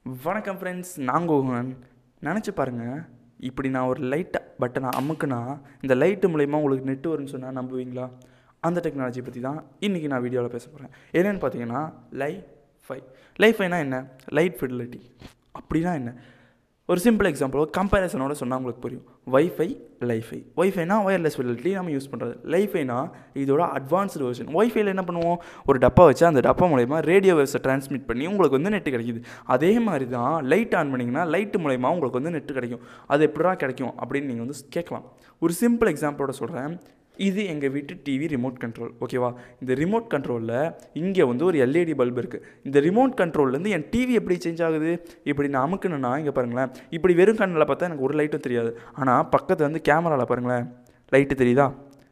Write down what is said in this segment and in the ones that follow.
வணக்கம் ஃப்ரெண்ட்ஸ் நான் கோகுலன் நினச்சி பாருங்கள் இப்படி நான் ஒரு லைட்டை பட்டனை அமுக்குனா இந்த லைட்டு மூலயமா உங்களுக்கு நெட்டு வரும்னு சொன்னால் நம்புவீங்களா அந்த டெக்னாலஜி பற்றி தான் இன்றைக்கி நான் வீடியோவில் பேச போகிறேன் என்னென்னு பார்த்தீங்கன்னா லைஃபை லைஃபைனா என்ன லைட் ஃபிடிலிட்டி அப்படின்னா என்ன ஒரு சிம்பிள் எக்ஸாம்பிள் கம்பேரிசனோட சொன்னால் உங்களுக்கு புரியும் வைஃபை லைஃபை ஒய்ஃபைனா ஒயர்லெஸ் ஃபெசிலிட்டி நம்ம யூஸ் பண்ணுறது லைஃபைனா இதோட அட்வான்ஸ்டு வெர்ஷன் ஒய்ஃபைல என்ன பண்ணுவோம் ஒரு டப்பா வச்சு அந்த டப்பா மூலயமா ரேடியோ வேவ்ஸை ட்ரான்ஸ்மிட் பண்ணி உங்களுக்கு வந்து நெட்டு கிடைக்குது அதே மாதிரி தான் லைட் ஆன் பண்ணிங்கன்னா லைட்டு மூலயமா உங்களுக்கு வந்து நெட்டு கிடைக்கும் அது எப்படிடா கிடைக்கும் அப்படின்னு நீங்கள் வந்து கேட்கலாம் ஒரு சிம்பிள் எக்ஸாம்பிளோட சொல்கிறேன் இது எங்கள் வீட்டு டிவி ரிமோட் கண்ட்ரோல் ஓகேவா இந்த ரிமோட் கண்ட்ரோலில் இங்கே வந்து ஒரு எல்இடி பல்ப் இருக்குது இந்த ரிமோட் கண்ட்ரோல்லேருந்து என் டிவி எப்படி சேஞ்ச் ஆகுது இப்படி நான் அமுக்கணுன்னா இங்கே பாருங்களேன் இப்படி வெறும் கண்ணில் பார்த்தா எனக்கு ஒரு லைட்டும் தெரியாது ஆனால் பக்கத்தில் வந்து கேமராவில் பாருங்களேன் லைட்டு தெரியுதா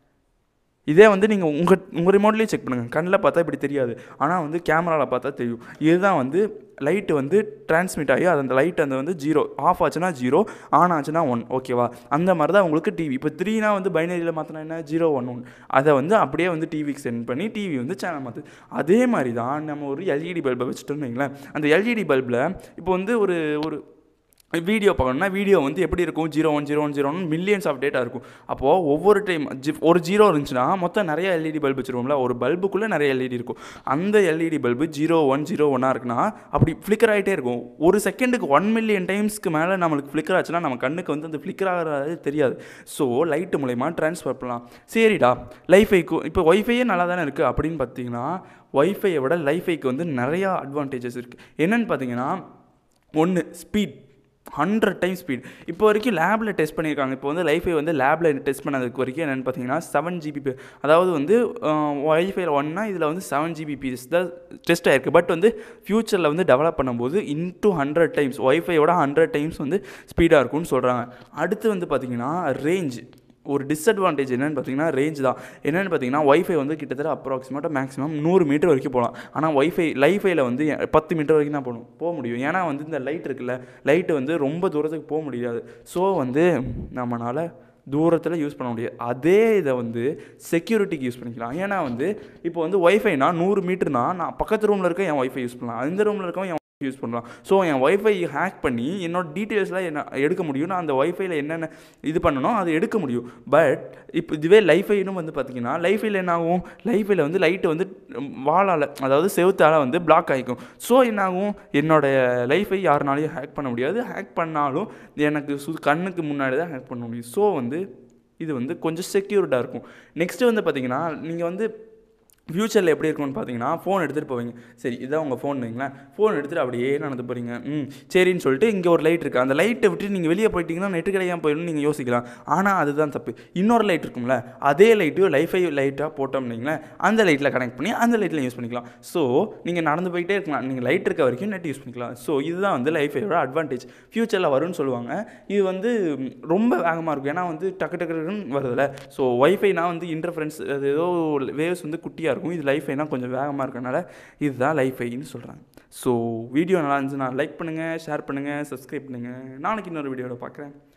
இதே வந்து நீங்கள் உங்கள் உங்கள் ரிமோட்லேயே செக் பண்ணுங்கள் கண்ணில் பார்த்தா இப்படி தெரியாது ஆனால் வந்து கேமராவில் பார்த்தா தெரியும் இதுதான் வந்து லைட்டு வந்து டிரான்ஸ்மிட் ஆகி அது அந்த லைட் அந்த வந்து ஜீரோ ஆஃப் ஆச்சுன்னா ஜீரோ ஆன் ஆச்சுன்னா ஒன் ஓகேவா அந்த மாதிரி தான் உங்களுக்கு டிவி இப்போ த்ரீனா வந்து பைனரியில் மாற்றினா என்ன ஜீரோ ஒன் ஒன் அதை வந்து அப்படியே வந்து டிவிக்கு சென்ட் பண்ணி டிவி வந்து சேனல் மாற்று அதே மாதிரி தான் நம்ம ஒரு எல்இடி பல்பை வச்சுட்டோம்னு வைங்களேன் அந்த எல்இடி பல்பில் இப்போ வந்து ஒரு ஒரு வீடியோ பார்க்கணும்னா வீடியோ வந்து எப்படி இருக்கும் zero one zero one zero one millions of data இருக்கும் அப்போது ஒவ்வொரு டைம் ஜி ஒரு ஜீரோ இருந்துச்சுன்னா மொத்தம் நிறைய எல்இடி பல்பு வச்சுருவோம்ல ஒரு பல்புக்குள்ளே நிறைய எல்இடி இருக்கும் அந்த LED bulb zero one zero ஒன்னாக இருக்குன்னா அப்படி ஃப்ளிக்கர் ஆகிட்டே இருக்கும் ஒரு செகண்டுக்கு ஒன் மில்லியன் டைம்ஸ்க்கு மேலே நம்மளுக்கு ஃப்ளிக்கர் ஆச்சுன்னா நம்ம கண்ணுக்கு வந்து அந்த ஃப்ளிக்கர் ஆகிறது தெரியாது ஸோ லைட்டு மூலயமா ட்ரான்ஸ்ஃபர் பண்ணலாம் சரிடா லைஃபைக்கு இப்போ ஒய்ஃபையே நல்லா தானே இருக்குது அப்படின்னு பார்த்தீங்கன்னா ஒய்ஃபையை விட லைஃபைக்கு வந்து நிறையா அட்வான்டேஜஸ் இருக்குது என்னென்னு பார்த்தீங்கன்னா ஒன்று ஸ்பீட் ஹண்ட்ரட் டைம் ஸ்பீட் இப்போ வரைக்கும் லேபில் டெஸ்ட் பண்ணியிருக்காங்க இப்போ வந்து லைஃபை வந்து லேபில் டெஸ்ட் பண்ணதுக்கு வரைக்கும் என்னென்னு பார்த்தீங்கன்னா செவன் ஜிபி அதாவது வந்து ஒய்ஃபைல ஒன்னா இதில் வந்து செவன் ஜிபிபிஎஸ் தான் டெஸ்ட் ஆயிருக்கு பட் வந்து ஃப்யூச்சரில் வந்து டெவலப் பண்ணும்போது இன்டூ ஹண்ட்ரட் டைம்ஸ் ஒய்ஃபையோட ஹண்ட்ரட் டைம்ஸ் வந்து ஸ்பீடாக இருக்கும்னு சொல்கிறாங்க அடுத்து வந்து பார்த்திங்கன்னா ரேஞ்ச் ஒரு டிஸ்அட்வான்டேஜ் என்னென்னு பார்த்தீங்கன்னா ரேஞ்ச் தான் என்னென்னு பார்த்தீங்கன்னா ஒய்ஃபை வந்து கிட்டத்தட்ட அப்ராக்சிமேட்டாக மேக்ஸிமம் நூறு மீட்டர் வரைக்கும் போகலாம் ஆனால் ஒய்ஃபை லைஃபைல வந்து பத்து மீட்டர் வரைக்கும் தான் போகணும் போக முடியும் ஏன்னா வந்து இந்த லைட் இருக்குல்ல லைட்டு வந்து ரொம்ப தூரத்துக்கு போக முடியாது ஸோ வந்து நம்மளால் தூரத்தில் யூஸ் பண்ண முடியாது அதே இதை வந்து செக்யூரிட்டிக்கு யூஸ் பண்ணிக்கலாம் ஏன்னா வந்து இப்போ வந்து ஒய்ஃபைனா நூறு மீட்டர்னா நான் பக்கத்து ரூமில் இருக்க என் ஒய்ஃபை யூஸ் பண்ணலாம் அந்த ரூமில் இருக்கவன் என் யூஸ் பண்ணலாம் ஸோ என் ஒய்ஃபை ஹேக் பண்ணி என்னோட டீட்டெயில்ஸ்லாம் என்ன எடுக்க முடியும் நான் அந்த ஒய்ஃபைல என்னென்ன இது பண்ணணும் அதை எடுக்க முடியும் பட் இப்போ இதுவே லைஃபைனும் வந்து பார்த்தீங்கன்னா லைஃபைல என்ன ஆகும் லைஃபைல வந்து லைட்டு வந்து வாழால் அதாவது செவுத்தால் வந்து பிளாக் ஆகிக்கும் ஸோ என்னாகும் என்னோடய லைஃபை யாருனாலையும் ஹேக் பண்ண முடியாது ஹேக் பண்ணாலும் எனக்கு சு கண்ணுக்கு முன்னாடி தான் ஹேக் பண்ண முடியும் ஸோ வந்து இது வந்து கொஞ்சம் செக்யூர்டாக இருக்கும் நெக்ஸ்ட்டு வந்து பார்த்தீங்கன்னா நீங்கள் வந்து ஃப்யூச்சரில் எப்படி இருக்கும்னு பார்த்தீங்கன்னா ஃபோன் எடுத்துகிட்டு போவீங்க சரி இதான் உங்கள் ஃபோன் வைங்களேன் ஃபோன் எடுத்துகிட்டு அப்படியே நடந்து போகிறீங்க ம் சரின்னு சொல்லிட்டு இங்கே ஒரு லைட் இருக்குது அந்த லைட்டை விட்டு நீங்கள் வெளியே போயிட்டீங்கன்னா நெட்டு கிடைக்காம போயிடும்னு நீங்கள் யோசிக்கலாம் ஆனால் அதுதான் தப்பு இன்னொரு லைட் இருக்கும்ல அதே லைட்டு லைஃபை லைட்டாக போட்டோம்னீங்களே அந்த லைட்டில் கனெக்ட் பண்ணி அந்த லைட்டில் யூஸ் பண்ணிக்கலாம் ஸோ நீங்கள் நடந்து போயிட்டே இருக்கலாம் நீங்கள் லைட் இருக்க வரைக்கும் நெட் யூஸ் பண்ணிக்கலாம் ஸோ இதுதான் வந்து லைஃபையோட அட்வான்டேஜ் ஃப்யூச்சரில் வரும்னு சொல்லுவாங்க இது வந்து ரொம்ப வேகமாக இருக்கும் ஏன்னா வந்து டக்கு டக்குன்னு வருதுல்ல ஸோ ஒய்ஃபைனா வந்து இன்டர்ஃபரன்ஸ் அது ஏதோ வேவ்ஸ் வந்து குட்டியாக இருக்கும் இருக்கும் இது லைஃபைனா கொஞ்சம் வேகமாக இருக்கனால இதுதான் லைஃபைன்னு சொல்கிறாங்க ஸோ வீடியோ நல்லா இருந்துச்சுன்னா லைக் பண்ணுங்கள் ஷேர் பண்ணுங்கள் சப்ஸ்கிரைப் பண்ணுங்கள் நாளைக்கு இன்னொரு வீடியோவில் பார்க்குறேன்